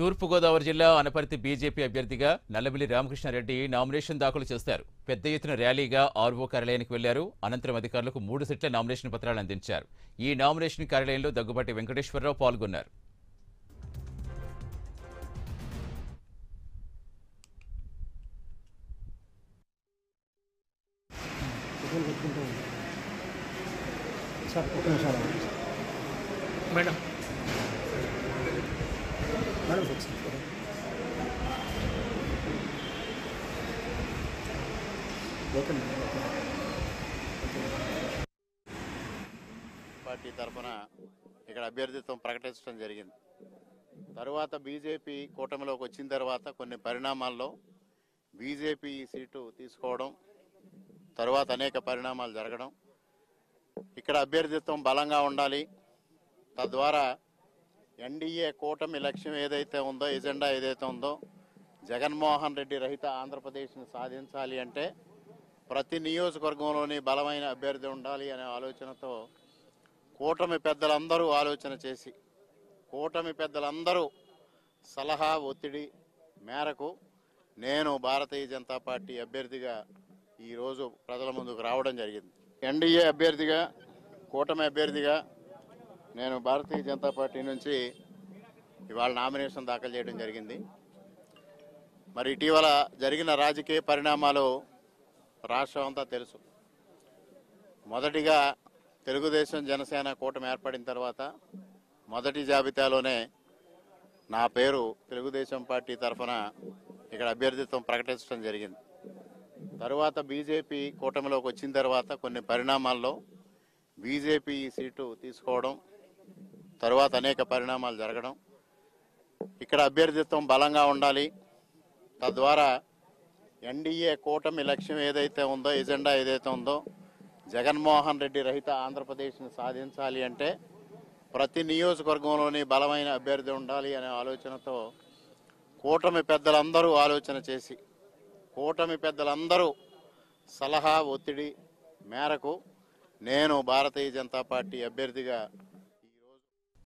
తూర్పుగోదావరి జిల్లా అనపర్తి బీజేపీ అభ్యర్థిగా నల్లబిల్లి రామకృష్ణారెడ్డి నామినేషన్ దాఖలు చేశారు పెద్ద ఎత్తున ర్యాలీగా ఆర్వో కార్యాలయానికి వెళ్లారు అనంతరం అధికారులకు మూడు సెట్ల నామినేషన్ పత్రాలు అందించారు ఈ నామినేషన్ కార్యాలయంలో దగ్గుబాటి వెంకటేశ్వరరావు పాల్గొన్నారు ఫోటోలు పెట్టుకుంటూ ఉంటాం సార్ ఒక నిమిషాలు ఆగండి sir. Madam madam sir sir photo. Okay madam okay party తరఫున ఇక్కడ అభ్యర్థిత్వం ప్రకటించడం జరిగింది తరువాత బీజేపీ కూటమిలోకి వచ్చిన తర్వాత కొన్ని పరిణామాల్లో బీజేపీ ఈ సీటు తీసుకోవడం తరువాత అనేక పరిణామాలు జరగడం ఇక్కడ అభ్యర్థిత్వం బలంగా ఉండాలి తద్వారా ఎన్డీఏ కూటమి లక్ష్యం ఏదైతే ఉందో ఎజెండా ఏదైతే ఉందో జగన్మోహన్ రెడ్డి రహిత ఆంధ్రప్రదేశ్ని సాధించాలి అంటే ప్రతి నియోజకవర్గంలోని బలమైన అభ్యర్థి ఉండాలి అనే ఆలోచనతో కూటమి పెద్దలందరూ ఆలోచన చేసి కూటమి పెద్దలందరూ సలహా ఒత్తిడి మేరకు నేను భారతీయ జనతా పార్టీ అభ్యర్థిగా ఈరోజు ప్రజల ముందుకు రావడం జరిగింది ఎన్డీఏ అభ్యర్థిగా కూటమి అభ్యర్థిగా నేను భారతీయ జనతా పార్టీ నుంచి ఇవాళ నామినేషన్ దాఖలు చేయడం జరిగింది మరి ఇటీవల జరిగిన రాజకీయ పరిణామాలు రాష్ట్రం అంతా తెలుసు మొదటిగా తెలుగుదేశం జనసేన కూటమి ఏర్పడిన తర్వాత మొదటి జాబితాలోనే నా పేరు తెలుగుదేశం పార్టీ తరఫున ఇక్కడ అభ్యర్థిత్వం ప్రకటించడం జరిగింది తరువాత బీజేపీ కూటమిలోకి వచ్చిన తర్వాత కొన్ని పరిణామాల్లో బీజేపీ ఈ సీటు తీసుకోవడం తరువాత అనేక పరిణామాలు జరగడం ఇక్కడ అభ్యర్థిత్వం బలంగా ఉండాలి తద్వారా ఎన్డీఏ కూటమి లక్ష్యం ఏదైతే ఉందో ఎజెండా ఏదైతే ఉందో జగన్మోహన్ రెడ్డి రహిత ఆంధ్రప్రదేశ్ని సాధించాలి అంటే ప్రతి నియోజకవర్గంలోని బలమైన అభ్యర్థి ఉండాలి అనే ఆలోచనతో కూటమి పెద్దలందరూ ఆలోచన చేసి కూటమి పెద్దలందరూ సలహా ఒత్తిడి మేరకు నేను భారతీయ జనతా పార్టీ అభ్యర్థిగా